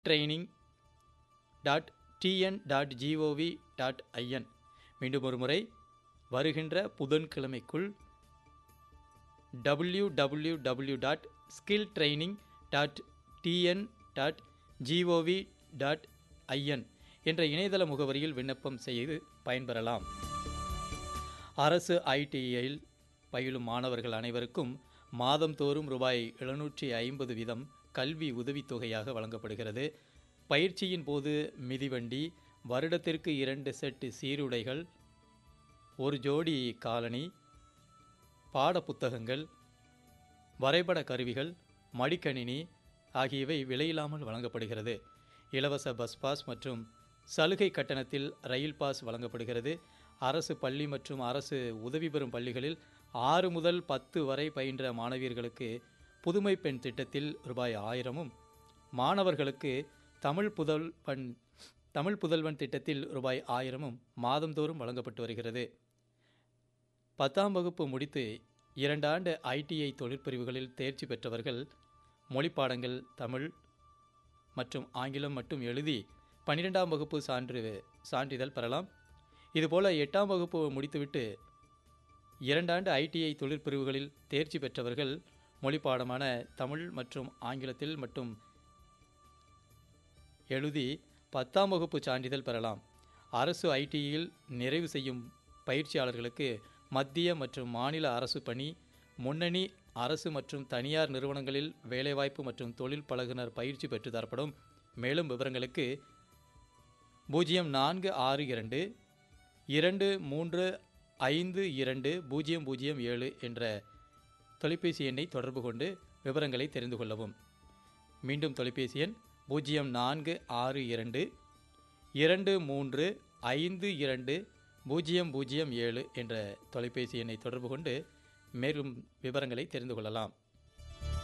training dot TN dot GOV dot IN மீண்டும் ஒரு முறை வருகின்ற புதன்கிழமைக்குள் W W W dot skill training dot TN dot GOV dot IN என்ற இணையதள முகவரியில் விண்ணப்பம் செய்து பயன்பெறலாம் அரசு ஐடிஐயில் பயிலும் மாணவர்கள் அனைவருக்கும் மாதந்தோறும் ரூபாய் எழுநூற்றி ஐம்பது வீதம் கல்வி உதவித்தொகையாக வழங்கப்படுகிறது பயிற்சியின் போது மிதிவண்டி வருடத்திற்கு இரண்டு செட்டு சீருடைகள் ஒரு ஜோடி காலணி பாடப்புத்தகங்கள் வரைபட கருவிகள் மடிக்கணினி ஆகியவை விலையில்லாமல் வழங்கப்படுகிறது இலவச பஸ் பாஸ் மற்றும் சலுகை கட்டணத்தில் ரயில் பாஸ் வழங்கப்படுகிறது அரசு பள்ளி மற்றும் அரசு உதவி பெறும் பள்ளிகளில் ஆறு முதல் பத்து வரை பயின்ற மாணவியர்களுக்கு புதுமை பெண் திட்டத்தில் ரூபாய் ஆயிரமும் மாணவர்களுக்கு தமிழ் புதல்வன் தமிழ் புதல்வன் திட்டத்தில் ரூபாய் ஆயிரமும் மாதந்தோறும் வழங்கப்பட்டு வருகிறது பத்தாம் வகுப்பு முடித்து இரண்டு ஆண்டு ஐடிஐ தொழிற்பிரிவுகளில் தேர்ச்சி பெற்றவர்கள் மொழிப்பாடங்கள் தமிழ் மற்றும் ஆங்கிலம் மட்டும் எழுதி பன்னிரெண்டாம் வகுப்பு சான்று சான்றிதழ் பெறலாம் இதுபோல எட்டாம் வகுப்பு முடித்துவிட்டு இரண்டாண்டு ஐடிஐ தொழிற்பிரிவுகளில் தேர்ச்சி பெற்றவர்கள் மொழிப்பாடமான தமிழ் மற்றும் ஆங்கிலத்தில் மட்டும் எழுதி பத்தாம் வகுப்பு சான்றிதழ் பெறலாம் அரசு ஐடியில் நிறைவு செய்யும் பயிற்சியாளர்களுக்கு மத்திய மற்றும் மாநில அரசு பணி முன்னணி அரசு மற்றும் தனியார் நிறுவனங்களில் வேலைவாய்ப்பு மற்றும் தொழில் பழகுனர் பயிற்சி பெற்று தரப்படும் மேலும் விவரங்களுக்கு பூஜ்ஜியம் நான்கு ஆறு இரண்டு இரண்டு மூன்று ஐந்து இரண்டு பூஜ்ஜியம் பூஜ்ஜியம் ஏழு என்ற தொலைபேசி எண்ணை தொடர்பு கொண்டு விவரங்களை தெரிந்து கொள்ளவும் மீண்டும் தொலைபேசி எண் பூஜ்ஜியம் நான்கு ஆறு இரண்டு இரண்டு மூன்று ஐந்து இரண்டு பூஜ்ஜியம் பூஜ்ஜியம் ஏழு என்ற தொலைபேசி எண்ணை தொடர்பு கொண்டு மேலும் விவரங்களை தெரிந்து கொள்ளலாம்